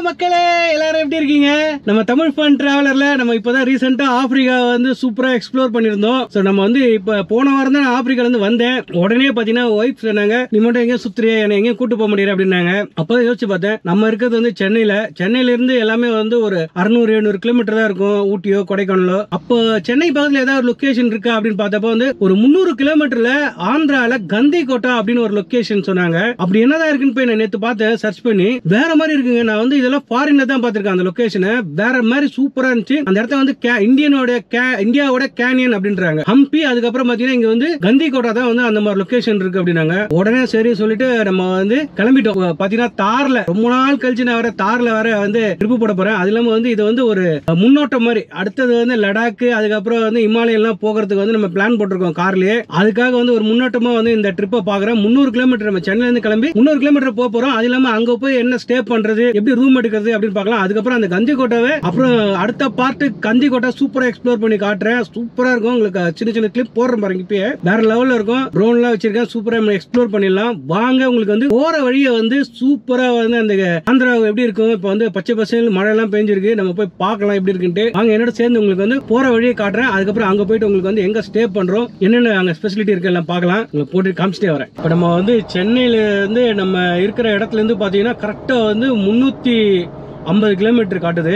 மக்களே எல்லாரும் எப்படி இருக்கீங்க நம்ம தமிழ் ஃபன் டிராவலர்ல நம்ம இப்பதான் ரீசெண்டா ஆப்பிரிக்கா வந்து சூப்பரா எக்ஸ்ப்ளோர் பண்ணிருந்தோம் சோ நம்ம வந்து இப்ப போன வாரம் தான் நான் ஆப்பிரிக்கால இருந்து வந்தேன் உடனே பாத்தீங்கன்னா ஒய்ஃப் சொன்னாங்க நீ மட்டும் எங்கேயும் சுத்துறியா என்னை எங்கேயும் கூட்டு போக முடியல அப்படின்னாங்க அப்பதான் யோசிச்சு பார்த்தேன் நம்ம இருக்கிறது வந்து சென்னையில சென்னையில இருந்து எல்லாமே வந்து ஒரு அறுநூறு எழுநூறு கிலோமீட்டர் தான் இருக்கும் ஊட்டியோ கொடைக்கானலோ அப்போ சென்னை பக்கத்துல ஏதாவது ஒரு லொகேஷன் இருக்கா அப்படின்னு பார்த்தப்போ வந்து ஒரு முந்நூறு கிலோமீட்டர்ல ஆந்திரால கந்தி கோட்டா அப்படின்னு ஒரு லொகேஷன் சொன்னாங்க அப்படி என்னதான் இருக்குன்னு போய் நான் நேத்து பார்த்தேன் சர்ச் பண்ணி வேற மாதிரி இருக்குங்க நான் வந்து இதெல்லாம் ஃபாரின்ல தான் பார்த்திருக்கேன் அந்த லொகேஷனை வேற மாதிரி சூப்பரா இருந்துச்சு அந்த இடத்த வந்து கே- இந்தியனோட கே- இந்தியாவோட கேனியன் அப்படின்றாங்க ஹம்பி அதுக்கப்புறம் பாத்தீங்கன்னா இங்க வந்து கந்தி கோட்டா தான் வந்து அந்த மாதிரி லொகேஷன் இருக்கு அப்படின்னாங்க உடனே சரி சொல்லிட்டு நம்ம வந்து கிளம்பிட்டோம் பாத்தீங்கன்னா தார்ல ரொம்ப நாள் கழிச்சு நான் வர தார்ல வர வந்து ட்ரிப்பு போட போறேன் அது இல்லாம வந்து இது வந்து ஒரு முன்னோட்டம் மாதிரி அடுத்தது வந்து லடாக் அதுக்கப்புறம் வந்து இமாலயம்லாம் போகிறதுக்கு வந்து நம்ம பிளான் போட்டிருக்கோம் கார்லயே அதுக்காக வந்து ஒரு முன்னோட்டமா வந்து இந்த ட்ரிப்பை பாக்குறேன் முந்நூறு கிலோமீட்டர் நம்ம சென்னையில இருந்து கிளம்பி முந்நூறு கிலோமீட்டர் போக போறோம் அது இல்லாம அங்க போய் என்ன ஸ்டே பண்றது எப்படி ரூம் எடுக்கிறது அப்படின்னு பார்க்கலாம் அதுக்கப்புறம் அந்த கந்தி கோட்டாவை அப்புறம் அடுத்த பார்ட் கந்தி கோட்டை சூப்பரா எக்ஸ்ப்ளோர் பண்ணி காட்டுறேன் சூப்பரா இருக்கும் உங்களுக்கு சின்ன சின்ன கிளிப் போடுறேன் பாருங்க இப்பயே வேற லெவல்ல இருக்கும் ட்ரோன்லாம் வச்சிருக்கேன் சூப்பரா நம்ம எக்ஸ்ப்ளோர் பண்ணிடலாம் வாங்க உங்களுக்கு வந்து போற வழியை வந்து சூப்பரா வந்து அந்த ஆந்திரா எப்படி இருக்கும் இப்போ வந்து பச்சை பசங்க மழை எல்லாம் பெஞ்சிருக்கு நம்ம போய் பார்க்கலாம் எப்படி இருக்குன்ட்டு வாங்க என்னோட சேர்ந்து உங்களுக்கு வந்து போற வழியை காட்டுறேன் அதுக்கப்புறம் அங்க போயிட்டு உங்களுக்கு வந்து எங்க ஸ்டே பண்றோம் என்னென்ன அங்க ஸ்பெசிலிட்டி இருக்கு எல்லாம் பார்க்கலாம் உங்களுக்கு போட்டு காமிச்சிட்டே வரேன் இப்போ நம்ம வந்து சென்னையில இருந்து நம்ம இருக்கிற இடத்துல இருந்து பாத்தீங்கன்னா கரெக்டா வந்து முன்னூத்தி ஐம்பது கிலோமீட்டர் காட்டுது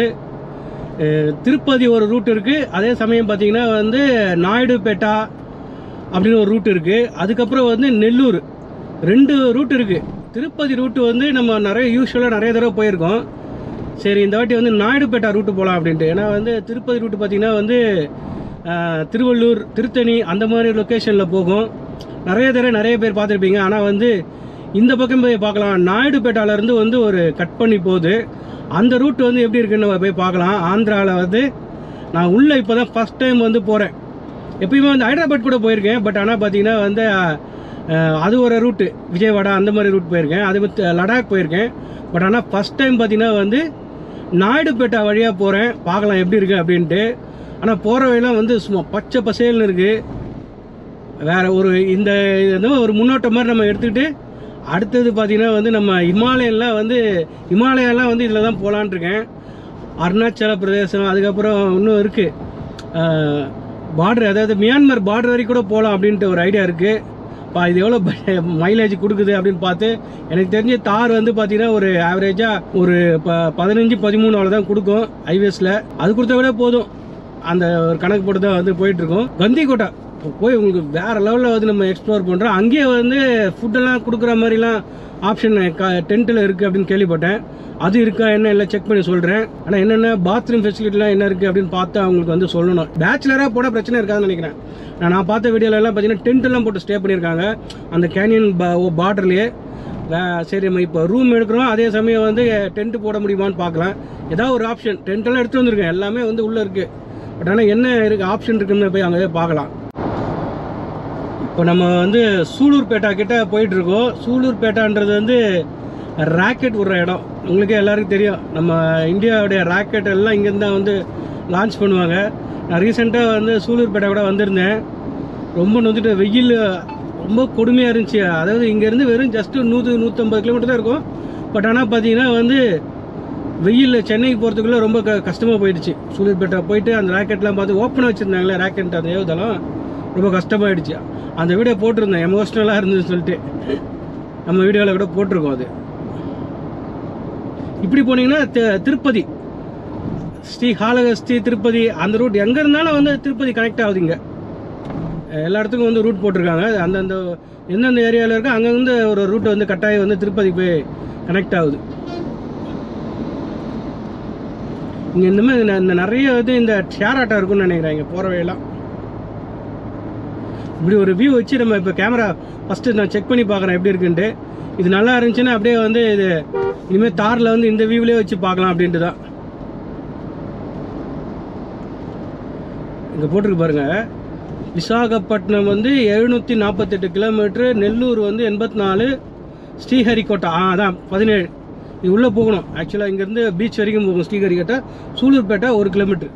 அஹ் திருப்பதி ஒரு ரூட் இருக்கு அதே சமயம் பாத்தீங்கன்னா வந்து நாயுடுபேட்டா அப்படின்னு ஒரு ரூட் இருக்கு அதுக்கப்புறம் வந்து நெல்லூர் ரெண்டு ரூட் இருக்கு திருப்பதி ரூட் வந்து நம்ம நிறைய யூஸ்வலாக நிறைய தடவை போயிருக்கோம் சரி இந்த வாட்டி வந்து நாயுடுபேட்டா ரூட்டு போகலாம் அப்படின்ட்டு ஏன்னா வந்து திருப்பதி ரூட்டு பார்த்தீங்கன்னா வந்து ஆஹ், திருவள்ளூர் திருத்தணி அந்த மாதிரி லொக்கேஷனில் போகும் நிறைய தடவை நிறைய பேர் பார்த்துருப்பீங்க ஆனால் வந்து இந்த பக்கம் போய் பார்க்கலாம் நாயுடுபேட்டால இருந்து வந்து ஒரு கட் பண்ணி போகுது அந்த ரூட் வந்து எப்படி இருக்குன்னு நம்ம போய் பார்க்கலாம் ஆந்திராவில் வந்து நான் உள்ளே இப்போ தான் ஃபஸ்ட் டைம் வந்து போகிறேன் எப்பயுமே வந்து ஹைதராபாத் கூட போயிருக்கேன் பட் ஆனால் பார்த்தீங்கன்னா வந்து அஹ், அது ஒரு ரூட்டு விஜயவாடா அந்த மாதிரி ரூட் போயிருக்கேன் அது வித் லடாக் போயிருக்கேன் பட் ஆனால் ஃபஸ்ட் டைம் பார்த்தீங்கன்னா வந்து நாயுடுபேட்டை வழியாக போகிறேன் பார்க்கலாம் எப்படி இருக்கு அப்படின்ட்டு ஆனால் போகிற வழியெல்லாம் வந்து சும்மா பச்சை பசேல்னு இருக்குது வேற ஒரு இந்த இது வந்து ஒரு முன்னோட்டம் மாதிரி நம்ம எடுத்துக்கிட்டு அடுத்தது பார்த்தீங்கன்னா வந்து நம்ம இமாலயம்லாம் வந்து இமாலயம்லாம் வந்து இதில் தான் போகலான் இருக்கேன் அருணாச்சல பிரதேசம் அதுக்கப்புறம் இன்னும் இருக்குது பார்டர் அதாவது மியான்மர் பார்டர் வரைக்கும் கூட போகலாம் அப்படின்ட்டு ஒரு ஐடியா இருக்குது பா இது எவ்வளோ மைலேஜ் கொடுக்குது அப்படின்னு பார்த்து எனக்கு தெரிஞ்ச தார் வந்து பார்த்தீங்கன்னா ஒரு ஆவரேஜாக ஒரு ப பதினஞ்சு பதிமூணு அவ்வளோ தான் கொடுக்கும் ஹைவேஸில் அது கொடுத்த விட போதும் அந்த ஒரு கணக்கு போட்டு தான் வந்து போயிட்டு இருக்கோம் கந்திக்கோட்டை இப்போ போய் உங்களுக்கு வேற லெவலில் வந்து நம்ம எக்ஸ்ப்ளோர் பண்ணுறோம் அங்கேயே வந்து ஃபுட்டெல்லாம் கொடுக்குற மாதிரிலாம் ஆப்ஷன் டென்ட்டில் இருக்குது அப்படின்னு கேள்விப்பட்டேன் அது இருக்கா என்ன இல்லை செக் பண்ணி சொல்கிறேன் ஆனால் என்னென்ன பாத்ரூம் ஃபெசிலிட்டிலாம் என்ன இருக்குது அப்படின்னு பார்த்து அவங்களுக்கு வந்து சொல்லணும் பேச்சுலராக போனால் பிரச்சனை இருக்காதுன்னு நினைக்கிறேன் நான் நான் பார்த்த வீடியோல எல்லாம் பார்த்தீங்கன்னா டென்ட் எல்லாம் போட்டு ஸ்டே பண்ணியிருக்காங்க அந்த கேனியன் பார்டர்லேயே சரி நம்ம இப்போ ரூம் எடுக்கிறோம் அதே சமயம் வந்து டென்ட் போட முடியுமான்னு பார்க்கலாம் ஏதாவது ஒரு ஆப்ஷன் டென்ட் எல்லாம் எடுத்து வந்திருக்கேன் எல்லாமே வந்து உள்ளே இருக்குது பட் ஆனால் என்ன இருக்கு ஆப்ஷன் இருக்குன்னு போய் அங்கே போய் பார்க்கலாம் இப்போ நம்ம வந்து சூலூர்பேட்டா கிட்ட போயிட்டு இருக்கோம் சூலூர்பேட்டான்றது வந்து ராக்கெட் விடுற இடம் உங்களுக்கே எல்லாருக்கும் தெரியும் நம்ம இந்தியாவுடைய ராக்கெட் எல்லாம் இங்கேருந்து தான் வந்து லான்ச் பண்ணுவாங்க நான் ரீசெண்டாக வந்து சூலூர்பேட்டை கூட வந்திருந்தேன் ரொம்ப நொந்துட்டு வெயில் ரொம்ப கொடுமையாக இருந்துச்சு அதாவது இங்கேருந்து வெறும் ஜஸ்ட்டு நூற்று நூற்றம்பது கிலோமீட்டர் தான் இருக்கும் பட் ஆனால் பார்த்தீங்கன்னா வந்து வெயிலில் சென்னைக்கு போகிறதுக்குள்ளே ரொம்ப க கஷ்டமாக போயிடுச்சு சூலூர்பேட்டை போயிட்டு அந்த ராக்கெட்லாம் பார்த்து ஓப்பனாக வச்சுருந்தாங்களே ராக்கெட் அந்த ஏவுதளம் ரொம்ப கஷ்டமாயிடுச்சு அந்த வீடியோ போட்டிருந்தேன் எமோஷ்னலாக இருந்ததுன்னு சொல்லிட்டு நம்ம வீடியோவில் கூட போட்டிருக்கோம் அது இப்படி போனீங்கன்னா தி- திருப்பதி ஸ்ரீ காளகஸ்தி திருப்பதி அந்த ரூட் எங்கே இருந்தாலும் வந்து திருப்பதி கனெக்ட் ஆகுதுங்க எல்லா இடத்துக்கும் வந்து ரூட் போட்டிருக்காங்க அந்தந்த எந்தெந்த ஏரியாவில் இருக்கோ அங்கங்கே ஒரு ரூட் வந்து கட்டாயம் வந்து திருப்பதி போய் கனெக்ட் ஆகுது இங்கே இந்த மாதிரி ந- இந்த நிறைய இது இந்த ஷேர் ஆட்டோ இருக்கும்னு நினைக்கிறேன் இங்கே போகிற வழியெல்லாம் இப்படி ஒரு வியூ வச்சு நம்ம இப்போ கேமரா ஃபஸ்ட்டு நான் செக் பண்ணி பார்க்குறேன் எப்படி இருக்குன்ட்டு இது நல்லா இருந்துச்சுன்னா அப்படியே வந்து இது இனிமேல் தாரில் வந்து இந்த வியூவிலே வச்சு பார்க்கலாம் அப்படின்ட்டு தான் இங்கே போட்டிருக்கு பாருங்க விசாகப்பட்டினம் வந்து எழுநூற்றி நாற்பத்தெட்டு கிலோமீட்ரு நெல்லூர் வந்து எண்பத்தி நாலு ஸ்ரீஹரிக்கோட்டா ஆ அதான் பதினேழு இது உள்ளே போகணும் ஆக்சுவலாக இங்கேருந்து பீச் வரைக்கும் போகும் ஸ்ரீஹரிக்கோட்டா சூலூர்பேட்டை ஒரு கிலோமீட்டர்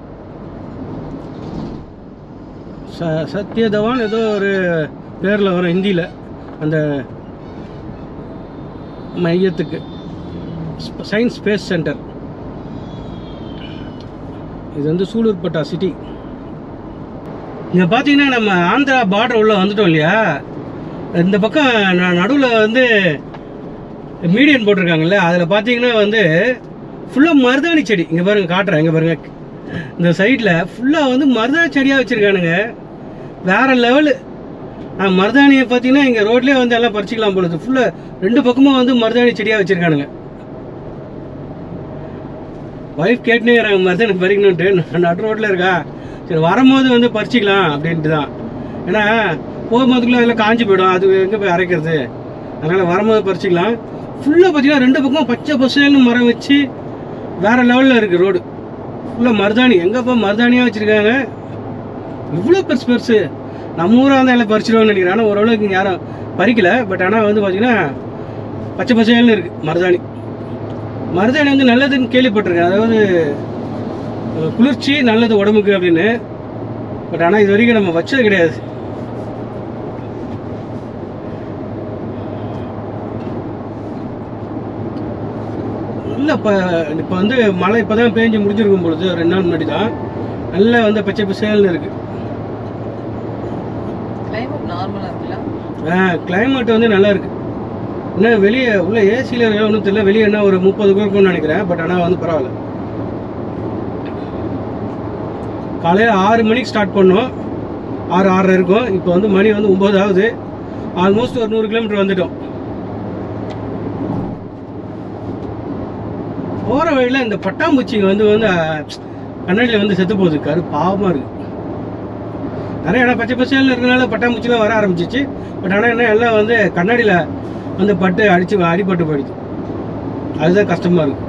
ச சத்யதவான் ஏதோ ஒரு பேரில் வரும் ஹிந்தியில் அந்த மையத்துக்கு சயின்ஸ் ஸ்பேஸ் சென்டர் இது வந்து சூலூர்பட்டா சிட்டி இங்கே பார்த்தீங்கன்னா நம்ம ஆந்திரா பார்டர் உள்ள வந்துட்டோம் இல்லையா இந்த பக்கம் நடுவில் வந்து மீடியன் போட்டிருக்காங்கல்ல அதில் பார்த்தீங்கன்னா வந்து ஃபுல்லாக மருதாணி செடி இங்கே பாருங்க காட்டுறேன் இங்கே பாருங்க இந்த சைடில் ஃபுல்லாக வந்து மருதாணி செடியாக வச்சுருக்கானுங்க வேற லெவலு மருதாணியை பார்த்தீங்கன்னா இங்கே ரோட்லேயே வந்து எல்லாம் பறிச்சிக்கலாம் போலுது ஃபுல்லாக ரெண்டு பக்கமும் வந்து மருதாணி செடியாக வச்சுருக்கானுங்க ஒய்ஃப் கேட்டுனே இருக்கிறாங்க மருதாணி பறிக்கணுன்ட்டு நான் நடு ரோட்டில் இருக்கா சரி வரும்போது வந்து பறிச்சிக்கலாம் அப்படின்ட்டு தான் ஏன்னா போகும்போதுக்குள்ள அதெல்லாம் காஞ்சி போயிடும் அது எங்கே போய் அரைக்கிறது அதனால் வரும்போது பறிச்சிக்கலாம் ஃபுல்லாக பார்த்தீங்கன்னா ரெண்டு பக்கம் பச்சை பசுன்னு மரம் வச்சு வேற லெவலில் இருக்குது ரோடு ஃபுல்லாக மருதாணி எங்கப்பா மருதாணியாக வச்சுருக்காங்க இவ்வளோ பெருசு பெருசு நம்ம ஊராக இருந்தால் எல்லாம் பறிச்சிடுவோம்னு நினைக்கிறேன் ஆனால் ஓரளவுக்கு இங்கே யாரும் பறிக்கல பட் ஆனால் வந்து பார்த்தீங்கன்னா பச்சை பசேல்னு இருக்குது மருதாணி மருதாணி வந்து நல்லதுன்னு கேள்விப்பட்டிருக்கேன் அதாவது அஹ், குளிர்ச்சி நல்லது உடம்புக்கு அப்படின்னு பட் ஆனால் இது வரைக்கும் நம்ம வச்சது கிடையாது இல்லை இப்போ இப்போ வந்து மழை இப்போ தான் பேஞ்சு முடிஞ்சிருக்கும் பொழுது ஒரு ரெண்டு நாள் முன்னாடி தான் நல்லா வந்து பச்சை பசேல்னு இருக்குது கிளைமேட் நார்மலா இருக்குல்ல கிளைமேட் வந்து நல்லா இருக்கு என்ன வெளியே உள்ள ஏசியில் இருக்க ஒன்றும் தெரியல வெளியே என்ன ஒரு முப்பது பேர் இருக்கும்னு நினைக்கிறேன் பட் ஆனால் வந்து பரவாயில்ல காலையில் ஆறு மணிக்கு ஸ்டார்ட் பண்ணோம் ஆறு ஆறரை இருக்கும் இப்போ வந்து மணி வந்து ஒம்பது ஆகுது ஆல்மோஸ்ட் ஒரு நூறு கிலோமீட்டர் வந்துட்டோம் போகிற வழியில் இந்த பட்டாம்பூச்சிங்க வந்து வந்து அஹ், கண்ணாடியில் வந்து செத்து போகுது கரு பாவமாக இருக்கு நிறைய இடம் பச்சை பசேல்னு இருக்கனால பட்டாம்பூச்சிலாம் வர ஆரம்பிச்சிச்சு பட் ஆனால் என்ன எல்லாம் வந்து கண்ணாடியில் வந்து பட்டு அடிச்சு அடிபட்டு போயிடுது அதுதான் கஷ்டமாக இருக்கு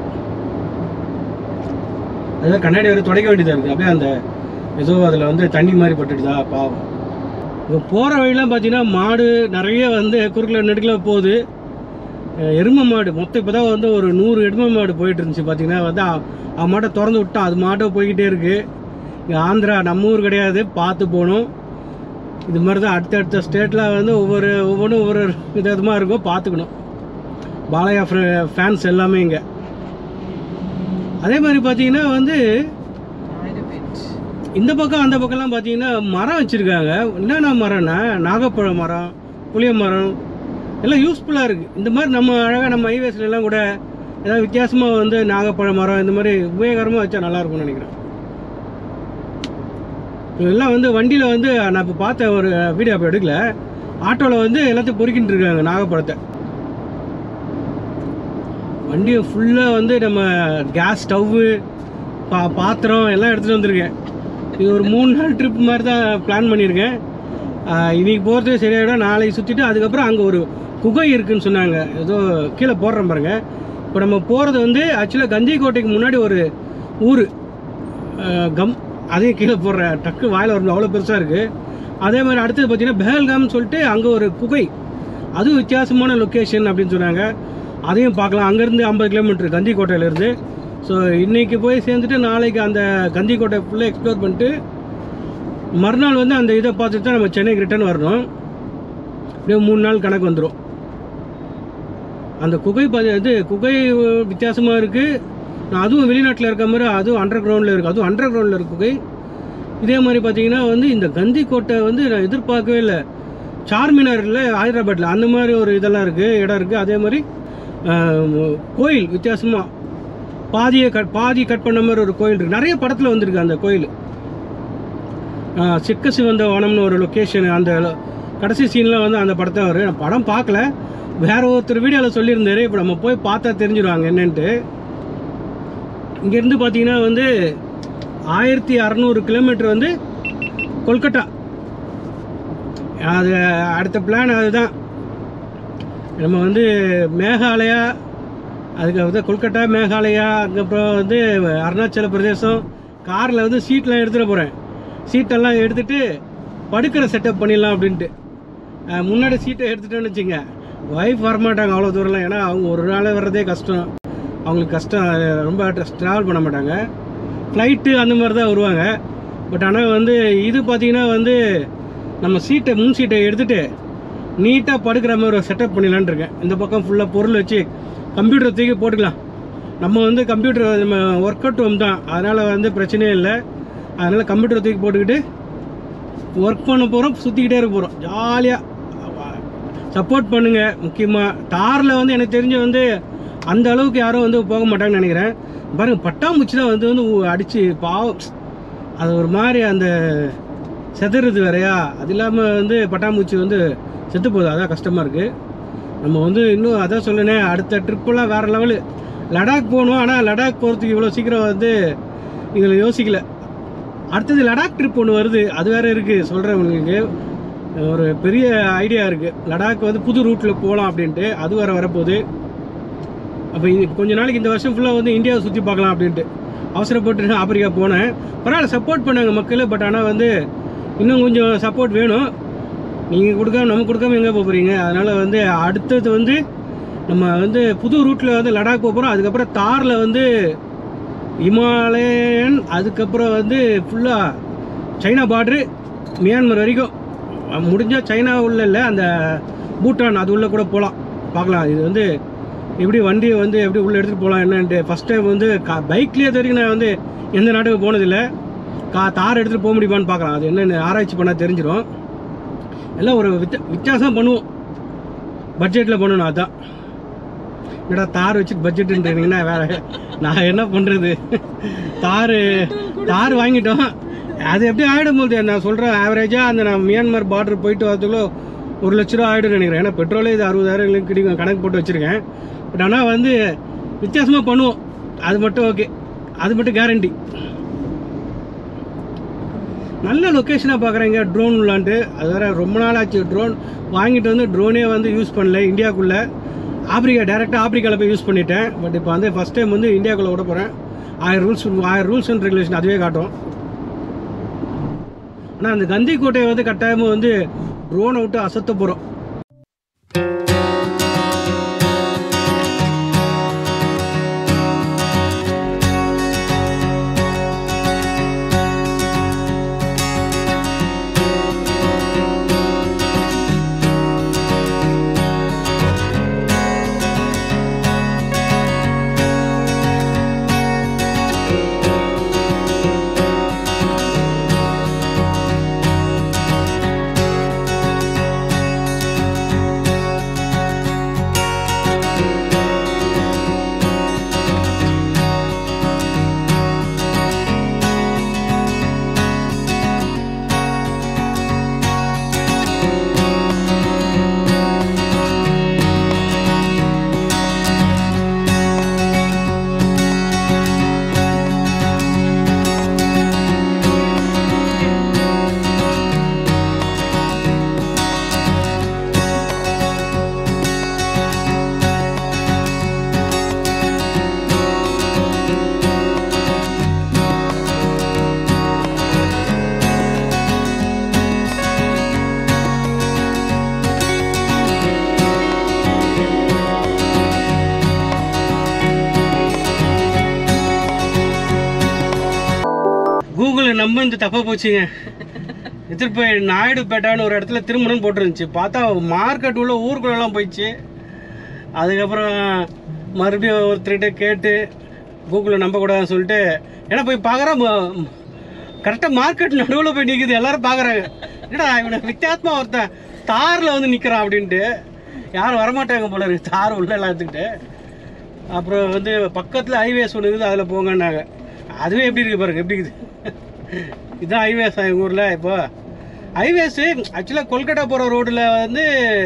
அதுதான் கண்ணாடி வரை துடைக்க வேண்டியதாக இருக்குது அப்படியே அந்த ஏதோ அதில் வந்து தண்ணி மாதிரி பட்டுடுதா பாவம் இப்போ போகிற வழிலாம் பார்த்தீங்கன்னா மாடு நிறைய வந்து குறுக்கில் நெடுக்கில் போகுது அஹ் எருமை மாடு மொத்தம் இப்போ தான் வந்து ஒரு நூறு எருமை மாடு போயிட்டு இருந்துச்சு பார்த்தீங்கன்னா வந்து அ- அவன் மாட்டை திறந்து விட்டா அது மாட்டை போய்கிட்டே இருக்குது இங்கே ஆந்திரா நம்ம ஊர் கிடையாது பார்த்து போகணும் இது மாதிரி தான் அடுத்தடுத்த ஸ்டேட்டில் வந்து ஒவ்வொரு ஒவ்வொன்றும் ஒவ்வொரு விதமாக இருக்கும் பார்த்துக்கணும் பாலையா ஃபேன்ஸ் எல்லாமே இங்கே அதே மாதிரி பார்த்தீங்கன்னா வந்து ஆயிரபேட் இந்த பக்கம் அந்த பக்கம்லாம் பார்த்தீங்கன்னா மரம் வச்சுருக்காங்க என்னென்ன மரம்னா நாகப்பழ மரம் புளிய மரம் எல்லாம் யூஸ்ஃபுல்லாக இருக்குது இந்த மாதிரி நம்ம அழகாக நம்ம ஹைவேஸ்ல எல்லாம் கூட ஏதாவது வித்தியாசமாக வந்து நாகப்பழ மரம் இந்த மாதிரி உபயோகரமாக வச்சா நல்லா இருக்கும்னு நினைக்கிறேன் இதெல்லாம் வந்து வண்டியில் வந்து நான் இப்போ பார்த்த ஒரு வீடியோ அப்போ எடுக்கல ஆட்டோவில் வந்து எல்லாத்தையும் பொறுக்கிட்டு இருக்காங்க நாகப்பழத்தை வண்டியை ஃபுல்லாக வந்து நம்ம கேஸ் ஸ்டவ்வு பா பாத்திரம் எல்லாம் எடுத்துகிட்டு வந்திருக்கேன் இது ஒரு மூணு நாள் ட்ரிப் மாதிரி தான் பிளான் பண்ணியிருக்கேன் ஆஹ் இன்னைக்கு போகிறது சரியாயிடும் நாளைக்கு சுற்றிட்டு அதுக்கப்புறம் அங்கே ஒரு குகை இருக்குன்னு சொன்னாங்க ஏதோ கீழே போடுறேன் பாருங்க இப்போ நம்ம போகிறது வந்து ஆக்சுவலாக கந்திக்கோட்டைக்கு முன்னாடி ஒரு ஊர் கம் அதையும் கீழே போடுறேன் டக்கு வாயில் வரும் அவ்வளோ பெருசாக இருக்குது அதே மாதிரி அடுத்தது பார்த்தீங்கன்னா பெஹல்காம்னு சொல்லிட்டு அங்கே ஒரு குகை அதுவும் வித்தியாசமான லொக்கேஷன் அப்படின்னு சொன்னாங்க அதையும் பார்க்கலாம் அங்கேருந்து ஐம்பது கிலோமீட்டர் கந்திக்கோட்டையிலேருந்து ஸோ இன்னைக்கு போய் சேர்ந்துட்டு நாளைக்கு அந்த கந்திக்கோட்டை ஃபுல்லாக எக்ஸ்ப்ளோர் பண்ணிட்டு மறுநாள் வந்து அந்த இதை பார்த்துட்டு தான் நம்ம சென்னைக்கு ரிட்டர்ன் வரணும் அப்படியே மூணு நாள் கணக்கு வந்துடும் அந்த குகை பார்த்து இது குகை வித்தியாசமாக இருக்குது நான் அதுவும் வெளிநாட்டில் இருக்க மாதிரி அதுவும் அண்டர் கிரவுண்டில் இருக்குது அதுவும் அண்டர் கிரவுண்டில் இருக்கு குகை இதே மாதிரி பார்த்தீங்கன்னா வந்து இந்த கந்திக்கோட்டை வந்து நான் எதிர்பார்க்கவே இல்லை சார்மினார் இல்லை ஹைதராபாத்தில் அந்த மாதிரி ஒரு இதெல்லாம் இருக்குது இடம் இருக்குது அதே மாதிரி ஆஹ், கோயில் வித்தியாசமாக பாதியை கட் பாதி கட் பண்ண மாதிரி ஒரு கோயில் இருக்குது நிறைய படத்தில் வந்திருக்கு அந்த கோயில் ஆஹ், சிக்க சிவந்த வனம்னு ஒரு லொக்கேஷன் அந்த lo- கடைசி சீனில் வந்து அந்த படத்தை வரும் நான் படம் பார்க்கல வேற ஒருத்தர் வீடியோவில் சொல்லியிருந்தாரு இப்போ நம்ம போய் பார்த்தா தெரிஞ்சிடுவாங்க என்னன்ட்டு இங்கேருந்து பார்த்தீங்கன்னா வந்து ஆயிரத்தி அறநூறு கிலோமீட்டர் வந்து கொல்கட்டா அது அடுத்த பிளான் அதுதான் நம்ம வந்து மேகாலயா அதுக்கு வந்து கொல்கட்டா மேகாலயா அதுக்கப்புறம் வந்து அருணாச்சல பிரதேசம் காரில் வந்து சீட்லாம் எடுத்துகிட்டு போகிறேன் சீட்டெல்லாம் எடுத்துகிட்டு படுக்கிற செட்டப் பண்ணிடலாம் அப்படின்ட்டு அஹ் முன்னாடி சீட்டை எடுத்துட்டோன்னு வச்சுங்க ஒய்ஃப் வரமாட்டாங்க அவ்வளோ தூரம்லாம் ஏன்னா அவங்க ஒரு நாள் வர்றதே கஷ்டம் அவங்களுக்கு கஷ்டம் அஹ் ரொம்ப ட்ராவல் பண்ண மாட்டாங்க ஃப்ளைட்டு அந்த மாதிரி தான் வருவாங்க பட் ஆனால் வந்து இது பார்த்தீங்கன்னா வந்து நம்ம சீட்டை முன் சீட்டை எடுத்துகிட்டு நீட்டாக படுக்கிற மாதிரி ஒரு செட்டப் பண்ணிடலான்னு இருக்கேன் இந்த பக்கம் ஃபுல்லாக பொருள் வச்சு கம்ப்யூட்டர் தூக்கி போட்டுக்கலாம் நம்ம வந்து கம்ப்யூட்டர் நம்ம ஒர்க் அவுட் ஹோம் தான் அதனால் வந்து பிரச்சனையே இல்லை அதனால் கம்ப்யூட்டர் தூக்கி போட்டுக்கிட்டு ஒர்க் பண்ண போகிறோம் சுற்றிக்கிட்டே இருக்க போகிறோம் ஜாலியாக சப்போர்ட் பண்ணுங்கள் முக்கியமாக தாரில் வந்து எனக்கு தெரிஞ்சு வந்து அந்த அளவுக்கு யாரும் வந்து போக மாட்டாங்கன்னு நினைக்கிறேன் பாருங்க பட்டாம்பூச்சி தான் வந்து வந்து அடித்து பாவம் அது ஒரு மாதிரி அந்த செதறது வேறையா அது இல்லாமல் வந்து பட்டாம்பூச்சி வந்து செத்து போகுது அதான் கஷ்டமாக இருக்குது நம்ம வந்து இன்னும் அதான் சொல்லணே அடுத்த ட்ரிப்பெல்லாம் வேறு லெவலு லடாக் போகணும் ஆனால் லடாக் போகிறதுக்கு இவ்வளோ சீக்கிரம் வந்து இதில் யோசிக்கல அடுத்தது லடாக் ட்ரிப் ஒன்று வருது அது வேற இருக்குது சொல்கிறேன் உங்களுக்கு ஒரு பெரிய ஐடியா இருக்குது லடாக் வந்து புது ரூட்டில் போகலாம் அப்படின்ட்டு அது வேற வரப்போகுது அப்போ கொஞ்ச நாளைக்கு இந்த வருஷம் ஃபுல்லாக வந்து இந்தியாவை சுற்றி பார்க்கலாம் அப்படின்ட்டு அவசரப்பட்டு நான் ஆப்பிரிக்கா போனேன் பரவாயில்ல சப்போர்ட் பண்ணாங்க மக்கள் பட் ஆனால் வந்து இன்னும் கொஞ்சம் சப்போர்ட் வேணும் நீங்கள் கொடுக்காம நம்ம கொடுக்காம எங்கே போக போகிறீங்க அதனால் வந்து அடுத்தது வந்து நம்ம வந்து புது ரூட்டில் வந்து லடாக் போக போகிறோம் அதுக்கப்புறம் தாரில் வந்து இமாலயன் அதுக்கப்புறம் வந்து ஃபுல்லாக சைனா பார்ட்ரு மியான்மர் வரைக்கும் முடிஞ்சால் சைனா உள்ள இல்லை அந்த பூட்டான் அது உள்ளே கூட போகலாம் பார்க்கலாம் இது வந்து எப்படி வண்டியை வந்து எப்படி உள்ளே எடுத்துகிட்டு போகலாம் என்னன்ட்டு ஃபஸ்ட் டைம் வந்து கா பைக்லேயே வரைக்கும் நான் வந்து எந்த நாட்டுக்கு போனதில்லை கா தார் எடுத்துகிட்டு போக முடியுமான்னு பார்க்கலாம் அது என்னென்னு ஆராய்ச்சி பண்ணால் தெரிஞ்சிடும் எல்லாம் ஒரு வித்த வித்தியாசம் பண்ணுவோம் பட்ஜெட்டில் பண்ணணும் அதான் என்னடா தார் வச்சுட்டு பட்ஜெட்டுன்றீங்கன்னா வேற நான் என்ன பண்ணுறது தார் தார் வாங்கிட்டோம் அது எப்படி ஆகிடும் போது நான் சொல்கிறேன் ஆவரேஜாக அந்த நான் மியான்மர் பார்டர் போயிட்டு வரதுக்குள்ள ஒரு லட்ச ரூபா ஆகிடும்னு நினைக்கிறேன் ஏன்னா பெட்ரோலே இது அறுபதாயிரம் கிடைக்கும் கணக்கு போட்டு வச்சுருக்கேன் பட் ஆனால் வந்து வித்தியாசமாக பண்ணுவோம் அது மட்டும் ஓகே அது மட்டும் கேரண்டி நல்ல லொக்கேஷனாக பார்க்குறேங்க ட்ரோன் உள்ளான்ட்டு அது வேற ரொம்ப நாள் ஆச்சு ட்ரோன் வாங்கிட்டு வந்து ட்ரோனே வந்து யூஸ் பண்ணல இந்தியாவுக்குள்ளே ஆப்பிரிக்கா டேரெக்டாக ஆப்பிரிக்காவில் போய் யூஸ் பண்ணிட்டேன் பட் இப்போ வந்து ஃபஸ்ட் டைம் வந்து இந்தியாவுக்குள்ளே விட போகிறேன் ஆயிரம் ரூல்ஸ் ஆயிரம் ரூல்ஸ் அண்ட் ரெகுலேஷன் அதுவே காட்டும் ஆனால் அந்த கந்தி கோட்டையை வந்து கட்டாயமாக வந்து ட்ரோனை விட்டு அசத்த போகிறோம் கூகுள் நம்ம இந்த தப்பாக போச்சுங்க எடுத்துட்டு போய் நாயுடுபேட்டான்னு ஒரு இடத்துல திருமணம் போட்டுருந்துச்சு பார்த்தா மார்க்கெட் உள்ள ஊருக்குள்ளெல்லாம் போயிடுச்சு அதுக்கப்புறம் மறுபடியும் ஒருத்தர்கிட்ட கேட்டு கூகுளில் நம்பக்கூடாதுன்னு சொல்லிட்டு ஏன்னா போய் பார்க்குறேன் கரெக்டாக மார்க்கெட் நடுவில் போய் நிற்குது எல்லாரும் பார்க்குறாங்க என்னடா இவனை வித்தியாசமாக ஒருத்தன் தாரில் வந்து நிற்கிறான் அப்படின்ட்டு யாரும் வரமாட்டாங்க போல இருக்கு தார் உள்ள எல்லாம் எடுத்துக்கிட்டு அப்புறம் வந்து பக்கத்தில் ஹைவேஸ் ஒன்று இருக்குது அதில் போங்கன்னாங்க அதுவே எப்படி இருக்கு பாருங்க எப்படி இருக்குது இதுதான் ஹைவேஸ் எங்கள் ஊரில் இப்போ ஹைவேஸு ஆக்சுவலாக கொல்கட்டா போகிற ரோட்டில் வந்து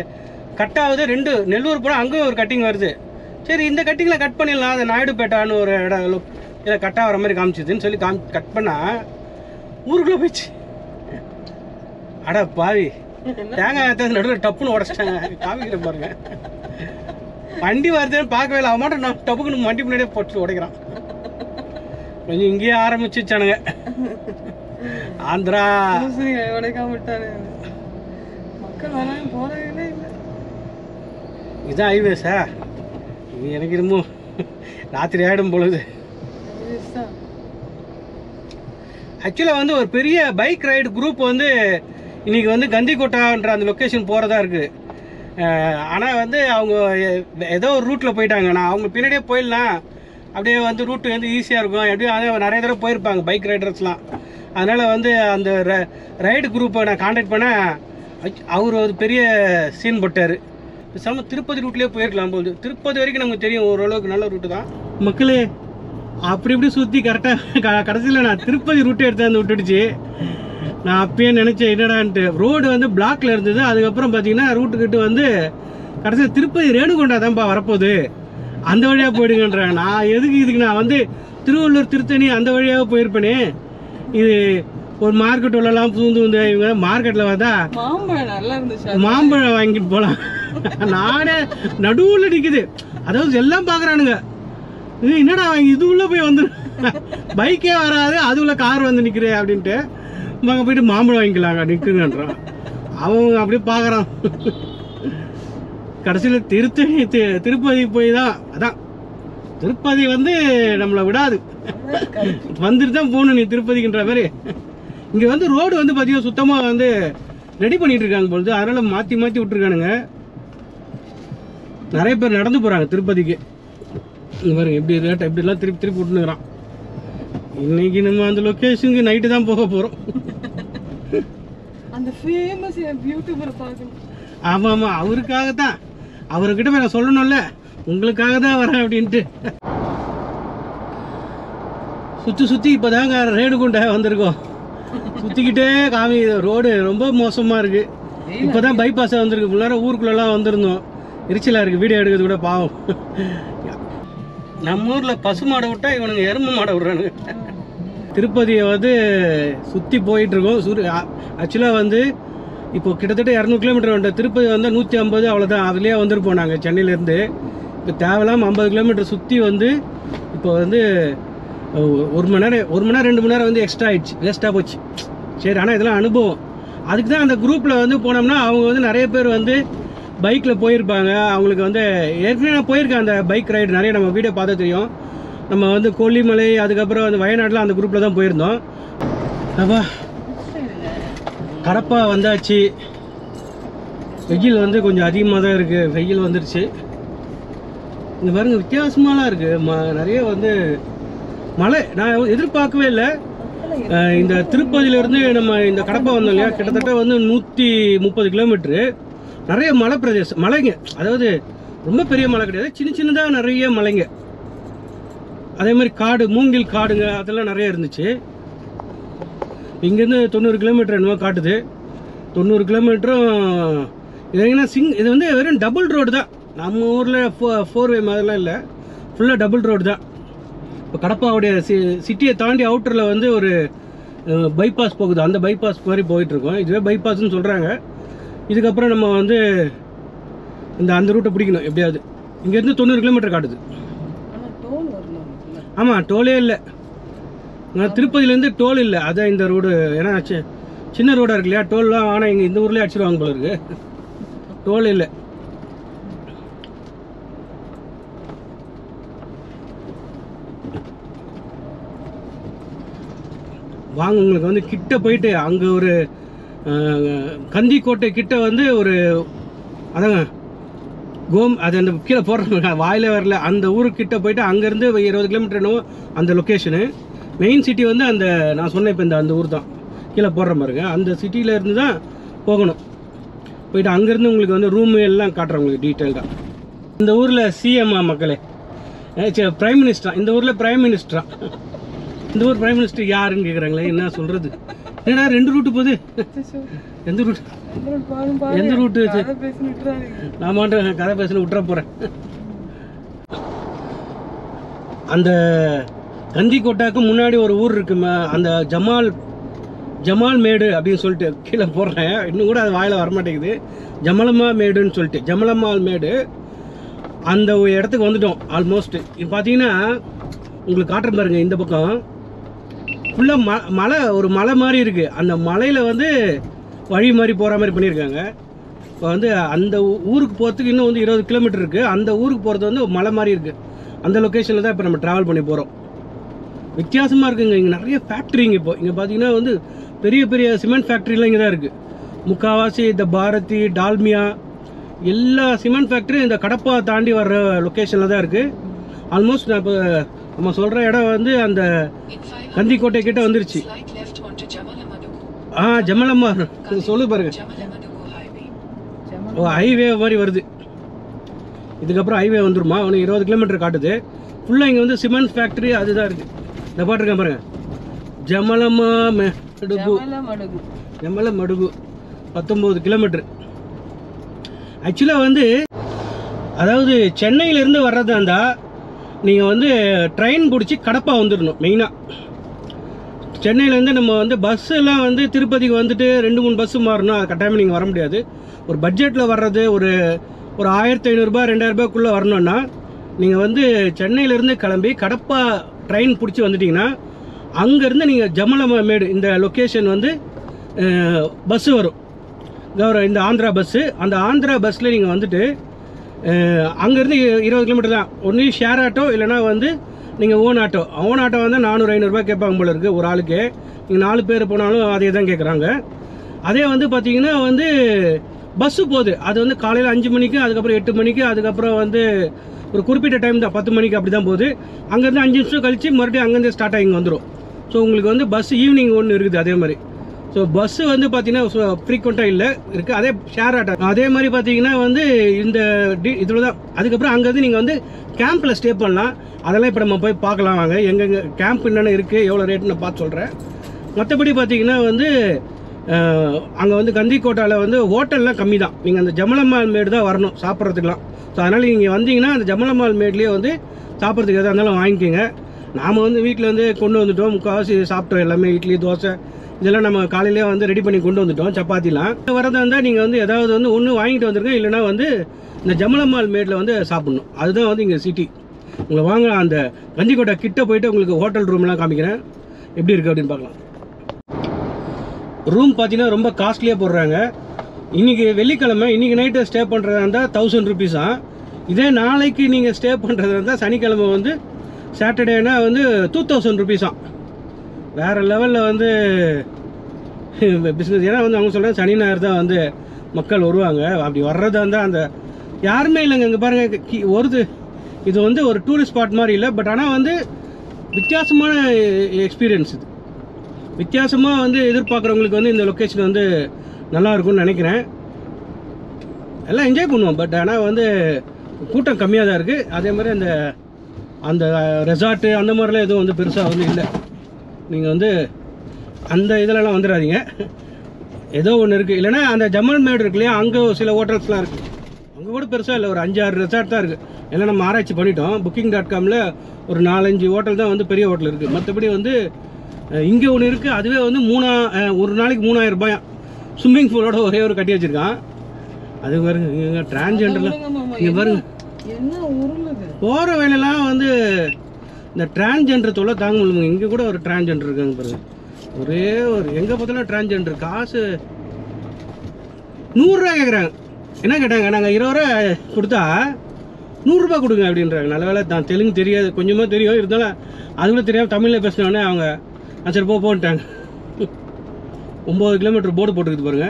கட் ஆகுது ரெண்டு நெல்லூர் போனால் அங்கேயும் ஒரு கட்டிங் வருது சரி இந்த கட்டிங்கில் கட் பண்ணிடலாம் அந்த நாயுடுபேட்டான்னு ஒரு இடம் இதில் கட் ஆகிற மாதிரி காமிச்சிதுன்னு சொல்லி காமி கட் பண்ணால் ஊருக்குள்ளே போயிடுச்சு அட பாவி தேங்காய் ஏற்றது நடுவில் டப்புன்னு உடச்சிட்டாங்க காமிக்கிற பாருங்க வண்டி வருதுன்னு பார்க்கவே இல்லை அவன் மட்டும் நான் டப்புக்குன்னு வண்டி முன்னாடியே போட்டு உடைக்கிறான் கொஞ்சம் இங்கேயே ஆரம்பிச்சுச்சானுங்க ஆந்திரா ஊசிங்க உடைக்காம விட்டாரு மக்கள் வராங்க போறதே இல்லை இதுதான் ஹைவேஸா இது எனக்கு என்னமோ ராத்திரி ஆகிடும் பொழுது இதுதான். ஆக்சுவலாக வந்து ஒரு பெரிய பைக் ரைடு குரூப் வந்து இன்னைக்கு வந்து கந்திக்கோட்டான்ற அந்த லொக்கேஷன் போகிறதா இருக்குது ஆனால் வந்து அவங்க எ- ஏதோ ஒரு ரூட்டில் போயிட்டாங்க நான் அவங்க பின்னாடியே போயிடலாம் அப்படியே வந்து ரூட்டு வந்து ஈஸியாக இருக்கும் எப்படியும் அதே நிறைய தடவை போயிருப்பாங்க பைக் ரைடர்ஸ்லாம் அதனால் வந்து அந்த ரைடு குரூப்பை நான் காண்டாக்ட் பண்ண அவர் ஒரு பெரிய சீன் போட்டார் பேசாமல் திருப்பதி ரூட்லேயே போயிருக்கலாம் போகுது திருப்பதி வரைக்கும் நமக்கு தெரியும் ஓரளவுக்கு நல்ல ரூட்டு தான் மக்களே அப்படி இப்படி சுற்றி கரெக்டாக கடைசியில் நான் திருப்பதி ரூட்டை எடுத்தாந்து விட்டுடுச்சு நான் அப்பயே நினச்சேன் என்னடான்ட்டு ரோடு வந்து பிளாக்ல இருந்தது அதுக்கப்புறம் பார்த்தீங்கன்னா ரூட்டு கிட்ட வந்து கடைசியில் திருப்பதி ரேணுகொண்டா தான்ப்பா வரப்போகுது அந்த வழியாக போயிடுங்கன்றாங்க நான் எதுக்கு இதுக்கு நான் வந்து திருவள்ளூர் திருத்தணி அந்த வழியாக போயிருப்பேனே இது ஒரு மார்க்கெட் உள்ளலாம் பூந்து வந்து இவங்க மார்க்கெட்டில் வந்தா மாம்பழம் நல்லா இருந்துச்சு மாம்பழம் வாங்கிட்டு போகலாம் நானே நடுவில் நிற்குது அதாவது எல்லாம் பார்க்குறானுங்க இது என்னடா வாங்கி இது உள்ள போய் வந்துரு பைக்கே வராது அது உள்ள கார் வந்து நிற்கிறே அப்படின்ட்டு அங்கே போயிட்டு மாம்பழம் வாங்கிக்கலாங்க நிற்குங்கன்றான் அவன் அப்படியே பார்க்குறான் கடைசியில் திருத்தணி தி- திருப்பதி போய் தான் அதான் திருப்பதி வந்து நம்மளை விடாது வந்துட்டு தான் போகணும் நீ திருப்பதிக்குன்ற மாதிரி இங்கே வந்து ரோடு வந்து பார்த்தீங்கன்னா சுத்தமாக வந்து ரெடி பண்ணிட்டு இருக்காங்க பொழுது அதனால மாற்றி மாற்றி விட்டுருக்கானுங்க நிறைய பேர் நடந்து போகிறாங்க திருப்பதிக்கு இங்க பாருங்க எப்படி ரேட் எப்படிலாம் திருப்பி திருப்பி விட்டுனுக்குறான் இன்னைக்கு நம்ம அந்த லொக்கேஷனுக்கு நைட்டு தான் போக போகிறோம் அந்த ஃபேமஸ் யூடியூபர் பார்க்கணும் ஆமாம் ஆமாம் அவருக்காக தான் அவர்கிட்ட போய் நான் சொல்லணும்ல உங்களுக்காக தான் வரேன் அப்படின்ட்டு சுற்றி சுற்றி இப்போ தாங்க ரேணுகுண்டை வந்திருக்கோம் சுற்றிக்கிட்டே காமி ரோடு ரொம்ப மோசமாக இருக்குது இப்போ தான் பைபாஸாக வந்திருக்கு முன்னாடி ஊருக்குள்ளெல்லாம் வந்திருந்தோம் எரிச்சலாக இருக்குது வீடியோ எடுக்கிறது கூட பாவம் நம்ம ஊரில் பசு மாடை விட்டா இவனுங்க எருமை மாடை விட்றானுங்க திருப்பதியை வந்து சுற்றி போயிட்டுருக்கோம் சூரிய ஆக்சுவலாக வந்து இப்போ கிட்டத்தட்ட இரநூறு கிலோமீட்டர் வந்துட்டு திருப்பதி வந்து நூற்றி ஐம்பது அவ்வளோதான் அதுலேயே வந்துருப்போம் நாங்கள் சென்னையிலேருந்து இப்போ தேவையில்லாமல் ஐம்பது கிலோமீட்டர் சுற்றி வந்து இப்போ வந்து ஒ- ஒரு மணி நேரம் ஒரு மணி நேரம் ரெண்டு மணி நேரம் வந்து எக்ஸ்ட்ரா ஆயிடுச்சு வேஸ்ட்டாக போச்சு சரி ஆனால் இதெல்லாம் அனுபவம் அதுக்கு தான் அந்த குரூப்பில் வந்து போனோம்னா அவங்க வந்து நிறைய பேர் வந்து பைக்கில் போயிருப்பாங்க அவங்களுக்கு வந்து ஏற்கனவே நான் போயிருக்கேன் அந்த பைக் ரைடு நிறைய நம்ம வீடியோ பார்த்தா தெரியும் நம்ம வந்து கொல்லிமலை அதுக்கப்புறம் வந்து வயநாட்டில் அந்த குரூப்பில் தான் போயிருந்தோம் அப்பா கடப்பா வந்தாச்சு வெயில் வந்து கொஞ்சம் அதிகமாக தான் இருக்குது வெயில் வந்துருச்சு இங்க பாருங்க வித்தியாசமாலாம் இருக்குது ம நிறைய வந்து மழை நான் எதிர்பார்க்கவே இல்லை அஹ் இந்த திருப்பதியிலேருந்து நம்ம இந்த கடப்பா வந்தோம் இல்லையா கிட்டத்தட்ட வந்து நூற்றி முப்பது கிலோமீட்ரு நிறைய மலை பிரதேசம் மலைங்க அதாவது ரொம்ப பெரிய மலை கிடையாது சின்ன சின்னதாக நிறைய மலைங்க அதே மாதிரி காடு மூங்கில் காடுங்க அதெல்லாம் நிறைய இருந்துச்சு இங்கேருந்து தொண்ணூறு கிலோமீட்டர் என்னமோ காட்டுது தொண்ணூறு கிலோமீட்டரும் இது எங்கன்னா சிங் இது வந்து வெறும் டபுள் ரோடு தான் நம்ம ஊரில் ஃபோ ஃபோர் வே மாதிரிலாம் இல்லை ஃபுல்லாக டபுள் ரோடு தான் இப்போ கடப்பாவுடைய சி சிட்டியை தாண்டி அவுட்டரில் வந்து ஒரு பைபாஸ் போகுது அந்த பைபாஸ் மாதிரி போயிட்டுருக்கோம் இதுவே பைபாஸ்னு சொல்கிறாங்க இதுக்கப்புறம் நம்ம வந்து இந்த அந்த ரூட்டை பிடிக்கணும் எப்படியாவது இங்கேருந்து தொண்ணூறு கிலோமீட்டர் காட்டுது ஆனா டோல் வரணும் அதுக்குள்ள. ஆமாம் டோலே இல்லை நான் திருப்பதியிலேருந்து டோல் இல்லை அதான் இந்த ரோடு ஏன்னா சி- சின்ன ரோடாக இருக்கு இல்லையா டோல்லாம் ஆனால் இங்கே இந்த ஊர்லேயே அடிச்சிருவாங்க போல இருக்கு டோல் இல்லை வாங்க உங்களுக்கு வந்து கிட்ட போயிட்டு அங்கே ஒரு அஹ், கந்திக்கோட்டை கிட்ட வந்து ஒரு அதாங்க கோம் அது அந்த கீழே போடுற வாயிலே வரல அந்த ஊருக்கிட்ட போயிட்டு அங்கேருந்து இருபது கிலோமீட்டர் என்னவோ அந்த லொக்கேஷனு மெயின் சிட்டி வந்து அந்த நான் சொன்னேன் இப்போ இந்த அந்த ஊர் தான் கீழே போடுற பாருங்க அந்த சிட்டியில் இருந்து தான் போகணும் போயிட்டு அங்கேருந்து உங்களுக்கு வந்து ரூமு எல்லாம் காட்டுறேன் உங்களுக்கு டீட்டெயில்டாக இந்த ஊரில் சிஎம்ஆ மக்களே பிரைம் மினிஸ்டரா இந்த ஊரில் பிரைம் மினிஸ்டரா இந்த ஊர் பிரைம் மினிஸ்டர் யாருன்னு கேட்குறாங்களே என்ன சொல்கிறது என்னடா ரெண்டு ரூட்டு போகுது அச்சச்சோ. எந்த ரூட் எந்த route பாருங்க பாருங்க. எந்த route இது? கதை பேசின்னு விட்டுறாதீங்க. நான் மாட்டேன் கதை பேசல விட்டுற போகிறேன் அந்த கந்திக்கோட்டாக்கு முன்னாடி ஒரு ஊர் இருக்கு ம- அந்த ஜமால் ஜமால் மேடு அப்படின்னு சொல்லிட்டு கீழே போடுறேன் இன்னும் கூட அது வாயில வரமாட்டேங்குது ஜமலம்மா மேடுன்னு சொல்லிட்டு ஜமலம்மாள் மேடு அந்த ஒரு இடத்துக்கு வந்துட்டோம் ஆல்மோஸ்ட் இப்போ பார்த்தீங்கன்னா உங்களுக்கு காட்டுறேன் பாருங்க இந்த பக்கம் ஃபுல்லாக ம மலை ஒரு மலை மாதிரி இருக்குது அந்த மலையில் வந்து வழி மாதிரி போகிற மாதிரி பண்ணியிருக்காங்க இப்போ வந்து அந்த ஊ- ஊருக்கு போகிறதுக்கு இன்னும் வந்து இருபது கிலோமீட்டர் இருக்குது அந்த ஊருக்கு போகிறது வந்து மலை மாதிரி இருக்குது அந்த லொக்கேஷனில் தான் இப்போ நம்ம ட்ராவல் பண்ணி போகிறோம் வித்தியாசமாக இருக்குங்க இங்கே நிறைய ஃபேக்ட்ரிங்க இப்போ இங்கே பார்த்தீங்கன்னா வந்து பெரிய பெரிய சிமெண்ட் ஃபேக்ட்ரிலாம் இங்கே தான் இருக்குது முக்காவாசி இந்த பாரதி டால்மியா எல்லா சிமெண்ட் ஃபேக்ட்ரியும் இந்த கடப்பா தாண்டி வர்ற லொக்கேஷனில் தான் இருக்குது ஆல்மோஸ்ட் நான் இப்போ நம்ம சொல்கிற இடம் வந்து அந்த In 500 கந்திக்கோட்டை கிட்ட வந்துருச்சு slight left onto Jamalamadugu. ஆ ஜமலம்மா சொல்லு பாருங்க Jamalamadugu Highway. ஓ ஹைவே மாதிரி வருது இதுக்கப்புறம் ஹைவே வந்துருமா ஒன்று இருபது கிலோமீட்டர் காட்டுது ஃபுல்லாக இங்கே வந்து சிமெண்ட் ஃபேக்ட்ரி அதுதான் இருக்குது இந்த பாட்டுருக்கேன் பாருங்க ஜமலம்மா மெடுகு ஜமல மடுகு ஜமல மடுகு பத்தொம்போது கிலோமீட்டர் ஆக்சுவலாக வந்து அதாவது சென்னையிலேருந்து வர்றதா இருந்தால் நீங்கள் வந்து ட்ரெயின் பிடிச்சி கடப்பா வந்துடணும் மெயினாக சென்னையிலேருந்து நம்ம வந்து பஸ் எல்லாம் வந்து திருப்பதிக்கு வந்துட்டு ரெண்டு மூணு பஸ்ஸு மாறணும் அது கட்டாயமாக நீங்கள் வர முடியாது ஒரு பட்ஜெட்டில் வர்றது ஒரு ஒரு ஆயிரத்தி ஐநூறுரூபா ரெண்டாயிரரூபாக்குள்ளே வரணும்னா நீங்கள் வந்து சென்னையிலேருந்து கிளம்பி கடப்பா ட்ரெயின் பிடிச்சி வந்துட்டிங்கன்னா அங்கேருந்து நீங்கள் ஜமலமேடு இந்த லொக்கேஷன் வந்து பஸ்ஸு வரும் கௌரவ இந்த ஆந்திரா பஸ்ஸு அந்த ஆந்திரா பஸ்ஸில் நீங்கள் வந்துட்டு அஹ், அங்கேருந்து இருபது கிலோமீட்டர் தான் ஒன்று ஷேர் ஆட்டோ இல்லைனா வந்து நீங்கள் ஓன் ஆட்டோ ஓன் ஆட்டோ வந்து நானூறு ஐநூறுரூபா கேட்பாங்க போல இருக்குது ஒரு ஆளுக்கு நீங்கள் நாலு பேர் போனாலும் அதே தான் கேட்குறாங்க அதே வந்து பார்த்தீங்கன்னா வந்து பஸ்ஸு போகுது அது வந்து காலையில் அஞ்சு மணிக்கு அதுக்கப்புறம் எட்டு மணிக்கு அதுக்கப்புறம் வந்து ஒரு குறிப்பிட்ட டைம் தான் பத்து மணிக்கு அப்படி தான் போகுது அங்கேருந்து அஞ்சு நிமிஷம் கழித்து மறுபடியும் அங்கேருந்து ஸ்டார்ட் ஆகி இங்கே வந்துடும் ஸோ உங்களுக்கு வந்து பஸ் ஈவினிங் ஒன்று இருக்குது அதே மாதிரி ஸோ பஸ்ஸு வந்து பார்த்தீங்கன்னா ஃப்ரீக்வெண்ட்டாக இல்லை இருக்குது அதே ஷேர் ஆட்டோ அதே மாதிரி பார்த்தீங்கன்னா வந்து இந்த டி இதில் தான் அதுக்கப்புறம் அங்கேருந்து நீங்கள் வந்து கேம்பில் ஸ்டே பண்ணலாம் அதெல்லாம் இப்போ நம்ம போய் பார்க்கலாம் வாங்க எங்கெங்கே கேம்ப் என்னென்ன இருக்குது எவ்வளோ ரேட்னு நான் பார்த்து சொல்கிறேன் மற்றபடி பார்த்தீங்கன்னா வந்து அங்கே வந்து கந்திக்கோட்டாவில் வந்து ஹோட்டல்லாம் கம்மி தான் நீங்கள் அந்த ஜமலம்மாள் மேடு தான் வரணும் சாப்பிட்றதுக்குலாம் ஸோ அதனால் நீங்கள் வந்தீங்கன்னா அந்த ஜமலம்மாள் மேட்லேயே வந்து சாப்பிட்றதுக்கு எதாக இருந்தாலும் வாங்கிக்கோங்க நாம் வந்து வீட்டில் வந்து கொண்டு வந்துட்டோம் முக்கால்வாசி சாப்பிட்டோம் எல்லாமே இட்லி தோசை இதெல்லாம் நம்ம காலையிலேயே வந்து ரெடி பண்ணி கொண்டு வந்துட்டோம் சப்பாத்திலாம் வரதா இருந்தால் நீங்கள் வந்து ஏதாவது வந்து ஒன்று வாங்கிட்டு வந்துருங்க இல்லைனா வந்து இந்த ஜமலம்மாள் மேட்டில் வந்து சாப்பிட்ணும் அதுதான் வந்து இங்கே சிட்டி உங்களை வாங்க அந்த கந்திக்கோட்டை கிட்ட போயிட்டு உங்களுக்கு ஹோட்டல் ரூம்லாம் காமிக்கிறேன் எப்படி இருக்குது அப்படின்னு பார்க்கலாம் ரூம் பார்த்தீங்கன்னா ரொம்ப காஸ்ட்லியாக போடுறாங்க இன்னைக்கு வெள்ளிக்கிழமை இன்னைக்கு நைட்டு ஸ்டே பண்ணுறதா இருந்தால் தௌசண்ட் ருபீஸா இதே நாளைக்கு நீங்கள் ஸ்டே பண்ணுறதா இருந்தால் சனிக்கிழமை வந்து சாட்டர்டேனா வந்து டூ தௌசண்ட் ருபீஸாம் வேறு லெவலில் வந்து பிஸ்னஸ் ஏன்னா வந்து அவங்க சொல்கிறாங்க சனி ஞாயிறு தான் வந்து மக்கள் வருவாங்க அப்படி வர்றதா இருந்தால் அந்த யாருமே இல்லைங்க இங்கே பாருங்கள் கி- ஒரு இது வந்து ஒரு டூரிஸ்ட் ஸ்பாட் மாதிரி இல்லை பட் ஆனால் வந்து வித்தியாசமான எக்ஸ்பீரியன்ஸ் இது வித்தியாசமாக வந்து எதிர்பார்க்குறவங்களுக்கு வந்து இந்த லொக்கேஷன் வந்து நல்லா இருக்கும்னு நினைக்கிறேன் எல்லாம் என்ஜாய் பண்ணுவோம் பட் ஆனால் வந்து கூட்டம் கம்மியாக தான் இருக்குது அதே மாதிரி அந்த அந்த ரெசார்ட்டு அந்த மாதிரிலாம் எதுவும் வந்து பெருசாக வந்து இல்லை நீங்கள் வந்து அந்த இதிலலாம் வந்துடாதீங்க ஏதோ ஒன்று இருக்குது இல்லைன்னா அந்த ஜமல் மேடு இருக்கு இல்லையா அங்கே சில ஹோட்டல்ஸ்லாம் இருக்குது அங்கே கூட பெருசாக இல்லை ஒரு அஞ்சாறு ரெசார்ட் தான் இருக்குது எல்லாம் நம்ம ஆராய்ச்சி பண்ணிட்டோம் புக்கிங் டாட் காமில் ஒரு நாலஞ்சு ஹோட்டல் தான் வந்து பெரிய ஹோட்டல் இருக்குது மற்றபடி வந்து இங்கே ஒன்று இருக்குது அதுவே வந்து மூணா அஹ், ஒரு நாளைக்கு மூணாயிரம் ரூபாயா ஸ்விம்மிங் பூலோட ஒரே ஒரு கட்டி வச்சுருக்கான் அது பாருங்க இங்கே டிரான்ஜெண்டர்லாம் இங்கே பாருங்க என்ன உருளுது போகிற வேலையெல்லாம் வந்து இந்த டிரான்ஜெண்டர் தொல்லை தாங்க முடியல இங்கே கூட ஒரு டிரான்ஜெண்டர் இருக்காங்க பாருங்க ஒரே ஒரு எங்கே பார்த்தாலும் டிரான்ஜெண்டர் காசு நூறுரூவா கேட்குறாங்க என்ன கேட்டாங்க நாங்கள் இருபது ரூபா கொடுத்தா நூறுரூபா கொடுங்க அப்படின்றாங்க நல்ல வேலை தான் தெலுங்கு தெரியாது கொஞ்சமாக தெரியும் இருந்தாலும் அது கூட தெரியாமல் தமிழில் பேசினோடனே அவங்க "ஆ, சரி போ போன்ட்டாங்க ஒம்பது கிலோமீட்டர் போர்டு போட்டுருக்குது பாருங்க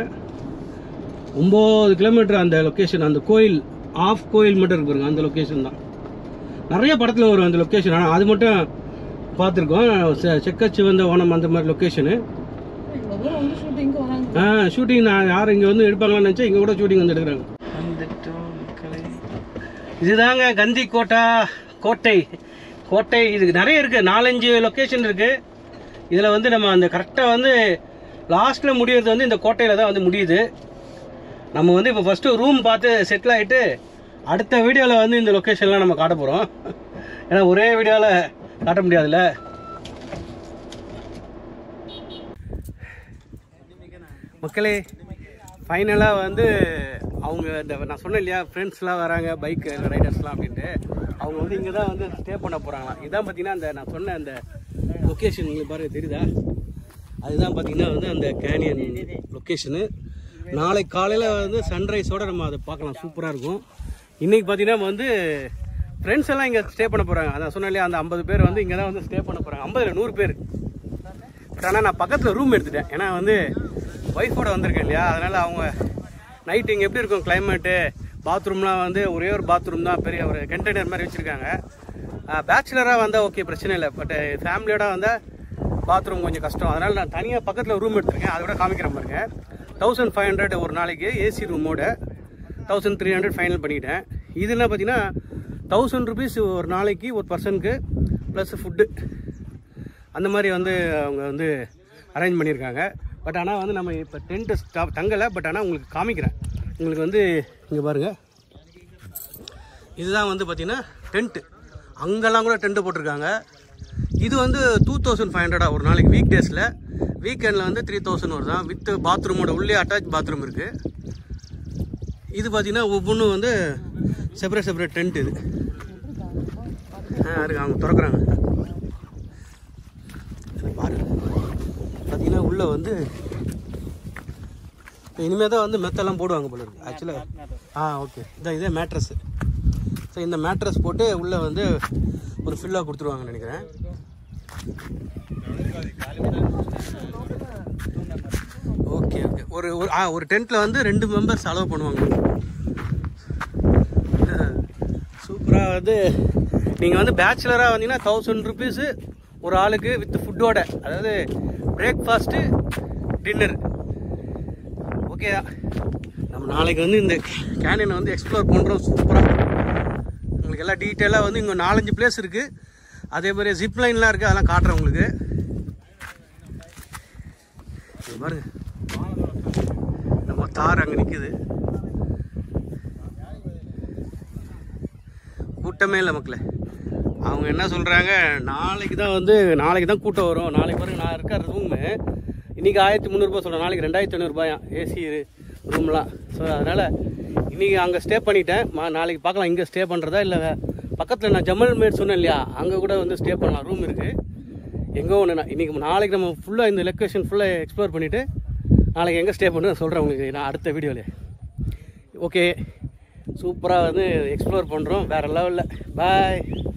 ஒம்பது கிலோமீட்டர் அந்த லொக்கேஷன் அந்த கோயில் ஆஃப் கோயில் மட்டும் இருக்கு பாருங்க அந்த லொக்கேஷன் தான் நிறைய படத்தில் வரும் அந்த லொக்கேஷன் ஆனால் அது மட்டும் பார்த்துருக்கோம் செ- செக்கச்சி வந்த ஓணம் அந்த மாதிரி லொக்கேஷனு இவ்வளவு தூரம் வந்து ஷூட்டிங்க்கு வராங்க ஆ ஷூட்டிங் நான் யார் இங்கே வந்து எடுப்பாங்களான்னு நினச்சா இங்கே கூட ஷூட்டிங் வந்து எடுக்கிறாங்க வந்துட்டோம் மக்களை இதுதாங்க கந்தி கோட்டா கோட்டை கோட்டை இதுக்கு நிறைய இருக்குது நாலஞ்சு லொக்கேஷன் இருக்குது இதில் வந்து நம்ம அந்த கரெக்டாக வந்து லாஸ்ட்டில் முடியறது வந்து இந்த கோட்டையில் தான் வந்து முடியுது நம்ம வந்து இப்போ ஃபஸ்ட்டு ரூம் பார்த்து செட்டில் ஆகிட்டு அடுத்த வீடியோவில் வந்து இந்த லொக்கேஷன்லாம் நம்ம காட்ட போகிறோம் ஏன்னா ஒரே வீடியோவில் காட்ட முடியாதுல்ல மக்களே ஃபைனலாக வந்து அவங்க இந்த நான் சொன்னேன் இல்லையா ஃப்ரெண்ட்ஸ்லாம் வராங்க பைக் ரைடர்ஸ்லாம் அப்படின்ட்டு அவங்க வந்து இங்கே தான் வந்து ஸ்டே பண்ண போகிறாங்களாம் இதான் பார்த்தீங்கன்னா அந்த நான் சொன்ன அந்த லொக்கேஷன் உங்களுக்கு பாருங்க தெரியுதா அதுதான் பார்த்தீங்கன்னா வந்து அந்த கேனியன் லொக்கேஷனு நாளை காலையில் வந்து சன்ரைஸோட நம்ம அதை பார்க்கலாம் சூப்பராக இருக்கும் இன்னைக்கு பார்த்தீங்கன்னா வந்து ஃப்ரெண்ட்ஸ் எல்லாம் இங்கே ஸ்டே பண்ண போகிறாங்க அதான் சொன்னேன் இல்லையா அந்த ஐம்பது பேர் வந்து இங்கே தான் வந்து ஸ்டே பண்ண போகிறாங்க ஐம்பதுல நூறு பேர் பட் ஆனால் நான் பக்கத்தில் ரூம் எடுத்துட்டேன் ஏன்னா வந்து ஒய்ஃபோட வந்திருக்கேன் இல்லையா அதனால் அவங்க நைட் இங்கே எப்படி இருக்கும் கிளைமேட்டு பாத்ரூம்லாம் வந்து ஒரே ஒரு பாத்ரூம் தான் பெரிய ஒரு கண்டெய்னர் மாதிரி வச்சுருக்காங்க பேச்சுலராக வந்தால் ஓகே பிரச்சனை இல்லை பட் ஃபேமிலியோட வந்தால் பாத்ரூம் கொஞ்சம் கஷ்டம் அதனால் நான் தனியாக பக்கத்தில் ரூம் எடுத்திருக்கேன் அதை விட காமிக்கிறேன் பாருங்க தௌசண்ட் ஃபைவ் ஹண்ட்ரட் ஒரு நாளைக்கு ஏசி ரூமோட தௌசண்ட் த்ரீ ஹண்ட்ரட் ஃபைனல் பண்ணிட்டேன் இதில் பார்த்தீங்கன்னா தௌசண்ட் ருபீஸ் ஒரு நாளைக்கு ஒரு பர்சனுக்கு ப்ளஸ் ஃபுட்டு அந்த மாதிரி வந்து அவங்க வந்து அரேஞ்ச் பண்ணியிருக்காங்க பட் ஆனால் வந்து நம்ம இப்போ டென்ட்டு ஸ்டாப் தங்கலை பட் ஆனால் உங்களுக்கு காமிக்கிறேன் உங்களுக்கு வந்து இங்கே பாருங்கள் இதுதான் வந்து பார்த்தீங்கன்னா டென்ட்டு அங்கெல்லாம் கூட டென்ட்டு போட்டிருக்காங்க இது வந்து டூ தௌசண்ட் ஃபைவ் ஹண்ட்ரடா ஒரு நாளைக்கு வீக் டேஸில் வீக்கெண்டில் வந்து த்ரீ தௌசண்ட் வருதான் வித் பாத்ரூமோட உள்ளே அட்டாச் பாத்ரூம் இருக்குது இது பார்த்தீங்கன்னா ஒவ்வொன்றும் வந்து செப்பரேட் செப்பரேட் டென்ட் இது ஆ இருக்கு அவங்க திறக்குறாங்க இதை பாருங்க பார்த்தீங்கன்னா உள்ளே வந்து இனிமேல் தான் வந்து மெத்தெல்லாம் போடுவாங்க போல இருக்கு ஆக்சுவலாக ஆ ஓகே இதான் இதே மேட்ரஸ்ஸு ஸோ இந்த மேட்ரஸ் போட்டு உள்ளே வந்து ஒரு ஃபில்லாக கொடுத்துருவாங்கன்னு நினைக்கிறேன் ஓகே ஓகே ஒரு ஒரு ஆ ஒரு டென்ட்டில் வந்து ரெண்டு மெம்பர்ஸ் அலோவ் பண்ணுவாங்க சூப்பராக வந்து நீங்கள் வந்து பேச்சுலராக வந்தீங்கன்னா தௌசண்ட் ருபீஸு ஒரு ஆளுக்கு வித் ஃபுட்டோட அதாவது பிரேக்ஃபாஸ்ட்டு டின்னர் ஓகே நம்ம நாளைக்கு வந்து இந்த கேண்டீனை வந்து எக்ஸ்ப்ளோர் பண்ணுறோம் சூப்பராக உங்களுக்கு எல்லாம் டீட்டெயிலாக வந்து இங்கே நாலஞ்சு பிளேஸ் இருக்குது அதே மாதிரி ஜிப் லைன்லாம் இருக்குது அதெல்லாம் காட்டுறேன் உங்களுக்கு இங்க பாருங்க நம்ம தார் அங்கே நிற்குது கூட்டமே இல்லை மக்களே அவங்க என்ன சொல்கிறாங்க நாளைக்கு தான் வந்து நாளைக்கு தான் கூட்டம் வரும் நாளைக்கு பாருங்க நான் இருக்கிற ரூமு இன்றைக்கி ஆயிரத்தி முந்நூறுபா சொல்கிறேன் நாளைக்கு ரெண்டாயிரத்தி ஐநூறுபாயா ஏசி ரூம்லாம் ஸோ அதனால் இன்றைக்கி அங்கே ஸ்டே பண்ணிட்டேன் மா நாளைக்கு பார்க்கலாம் இங்கே ஸ்டே பண்ணுறதா இல்லை பக்கத்தில் நான் ஜமல் மேட் சொன்னேன் இல்லையா அங்கே கூட வந்து ஸ்டே பண்ணலாம் ரூம் இருக்குது எங்கே ஒன்று நான் இன்றைக்கி நாளைக்கு நம்ம ஃபுல்லாக இந்த லொக்கேஷன் ஃபுல்லாக எக்ஸ்ப்ளோர் பண்ணிவிட்டு நாளைக்கு எங்கே ஸ்டே பண்ணு சொல்கிறேன் உங்களுக்கு நான் அடுத்த வீடியோவில் ஓகே சூப்பராக வந்து எக்ஸ்ப்ளோர் பண்ணுறோம் வேறு லெவலில் பாய்